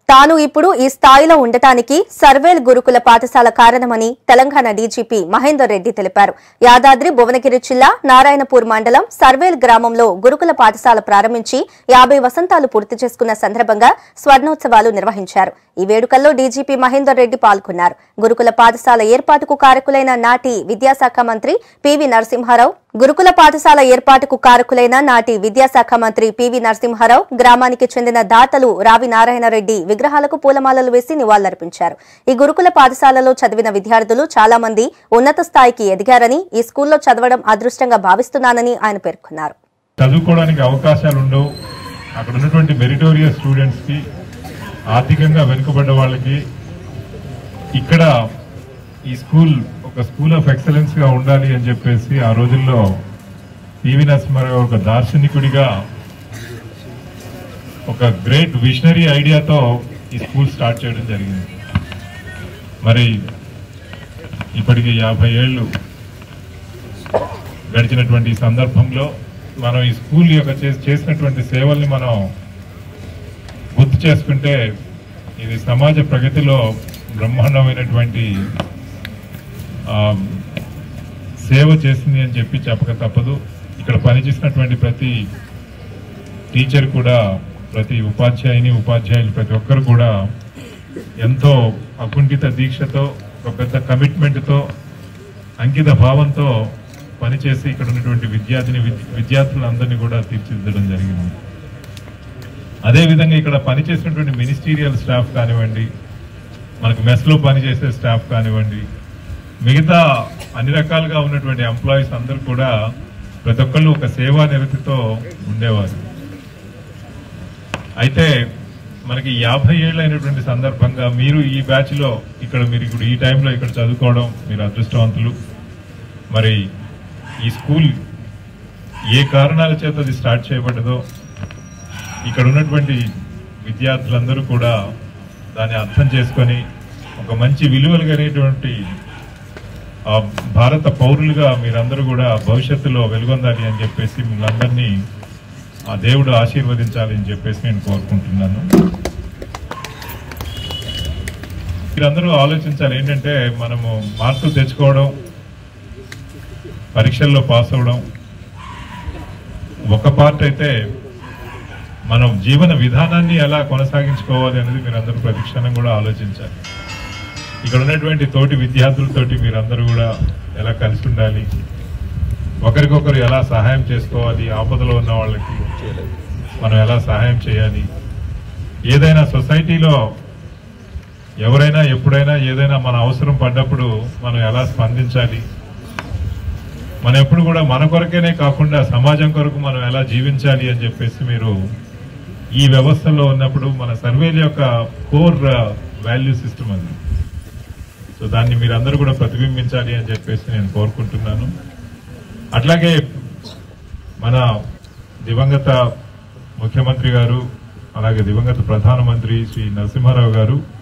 తాను ఇప్పుడు ఈ స్థాయిలో ఉండటానికి సర్వేల్ గురుకుల పాఠశాల కారణమని తెలంగాణ డీజీపీ మహేందర్ రెడ్డి తెలిపారు యాదాద్రి భువనగిరి జిల్లా నారాయణపూర్ మండలం సర్వేల్ గ్రామంలో గురుకుల పాఠశాల ప్రారంభించి యాభై వసంతాలు పూర్తి చేసుకున్న సందర్భంగా స్వర్ణోత్సవాలు నిర్వహించారు ఈ వేడుకల్లో డీజీపీ మహేందర్ రెడ్డి పాల్గొన్నారు గురుకుల పాఠశాల ఏర్పాటుకు కారకులైన నాటి విద్యాశాఖ మంత్రి పివి నరసింహారావు గురుకుల పాఠశాల ఏర్పాటుకు కారకులైన నాటి విద్యాశాఖ మంత్రి పివి నరసింహారావు గ్రామానికి చెందిన దాతలు రావి నారాయణరెడ్డి విగ్రహాలకు పూలమాలలు వేసి నివాళులర్పించారు ఈ గురుకుల పాఠశాలలో చదివిన విద్యార్థులు చాలా మంది ఉన్నత స్థాయికి ఎదిగారని ఈ స్కూల్లో చదవడం అదృష్టంగా భావిస్తున్నానని ఆయన పేర్కొన్నారు చదువుకోవడానికి అవకాశాలు ఉండవు అక్కడ ఉన్నటువంటి మెరిటోరియస్ స్టూడెంట్స్ కి ఆర్థికంగా వెనుకబడ్డ వాళ్ళకి ఇక్కడ ఈ స్కూల్ ఒక స్కూల్ ఆఫ్ ఎక్సలెన్స్ గా ఉండాలి అని చెప్పేసి ఆ రోజుల్లో పివి నరసింహారావు ఒక దార్శనికుడిగా ఒక గ్రేట్ విషనరీ ఐడియాతో ఈ స్కూల్ స్టార్ట్ చేయడం జరిగింది మరి ఇప్పటికి యాభై ఏళ్ళు గడిచినటువంటి ఈ సందర్భంలో మనం ఈ స్కూల్ యొక్క చే- చేసినటువంటి సేవల్ని మనం గుర్తు చేసుకుంటే ఇది సమాజ ప్రగతిలో బ్రహ్మాండమైనటువంటి ఆ, సేవ చేసింది అని చెప్పి చెప్పక తప్పదు ఇక్కడ పనిచేసినటువంటి ప్రతి టీచర్ కూడా ప్రతి ఉపాధ్యాయుని ఉపాధ్యాయులు ప్రతి ఒక్కరు కూడా ఎంతో అకుంఠిత దీక్షతో ఒక పెద్ద కమిట్మెంట్తో అంకిత భావంతో పనిచేసి ఇక్కడ ఉన్నటువంటి విద్యార్థిని విద్- విద్యార్థులందరినీ కూడా తీర్చిదిద్దడం జరిగింది అదేవిధంగా ఇక్కడ పనిచేసినటువంటి మినిస్టీరియల్ స్టాఫ్ కానివ్వండి మనకు మెస్లో పనిచేసే స్టాఫ్ కానివ్వండి మిగతా అన్ని రకాలుగా ఉన్నటువంటి ఎంప్లాయీస్ అందరూ కూడా ప్రతి ఒక్కళ్ళు ఒక సేవా నిరతితో ఉండేవారు అయితే మనకి యాభై ఏళ్ళు అయినటువంటి సందర్భంగా మీరు ఈ బ్యాచ్ లో ఇక్కడ మీరు ఇప్పుడు ఈ టైంలో ఇక్కడ చదువుకోవడం మీరు అదృష్టవంతులు మరి ఈ స్కూల్ ఏ కారణాల చేత అది స్టార్ట్ చేయబడ్డదో ఇక్కడ ఉన్నటువంటి విద్యార్థులందరూ కూడా దాన్ని అర్థం చేసుకొని ఒక మంచి విలువలు కలిగినటువంటి ఆ, భారత పౌరులుగా మీరందరూ కూడా భవిష్యత్తులో వెలుగొందాలి అని చెప్పేసి మిమ్మల్ని అందరినీ ఆ దేవుడు ఆశీర్వదించాలి అని చెప్పేసి నేను కోరుకుంటున్నాను మీరందరూ ఆలోచించాలి ఏంటంటే మనము మార్కులు తెచ్చుకోవడం పరీక్షల్లో పాస్ అవ్వడం ఒక పార్ట్ అయితే మనం జీవన విధానాన్ని ఎలా కొనసాగించుకోవాలి అనేది మీరందరూ ప్రతిక్షణం కూడా ఆలోచించాలి ఇక్కడ ఉన్నటువంటి తోటి విద్యార్థులతోటి మీరందరూ కూడా ఎలా కలిసి ఉండాలి ఒకరికొకరు ఎలా సహాయం చేసుకోవాలి ఆపదలో ఉన్న వాళ్ళకి మనం ఎలా సహాయం చేయాలి ఏదైనా సొసైటీలో ఎవరైనా ఎప్పుడైనా ఏదైనా మన అవసరం పడ్డప్పుడు మనం ఎలా స్పందించాలి మనం ఎప్పుడు కూడా మన కొరకేనే కాకుండా సమాజం కొరకు మనం ఎలా జీవించాలి అని చెప్పేసి మీరు ఈ వ్యవస్థలో ఉన్నప్పుడు మన సర్వేల యొక్క కోర్ వాల్యూ సిస్టమ్ అది సో దాన్ని మీరందరూ కూడా ప్రతిబింబించాలి అని చెప్పేసి నేను కోరుకుంటున్నాను అట్లాగే మన దివంగత ముఖ్యమంత్రి గారు అలాగే దివంగత ప్రధానమంత్రి శ్రీ నరసింహారావు గారు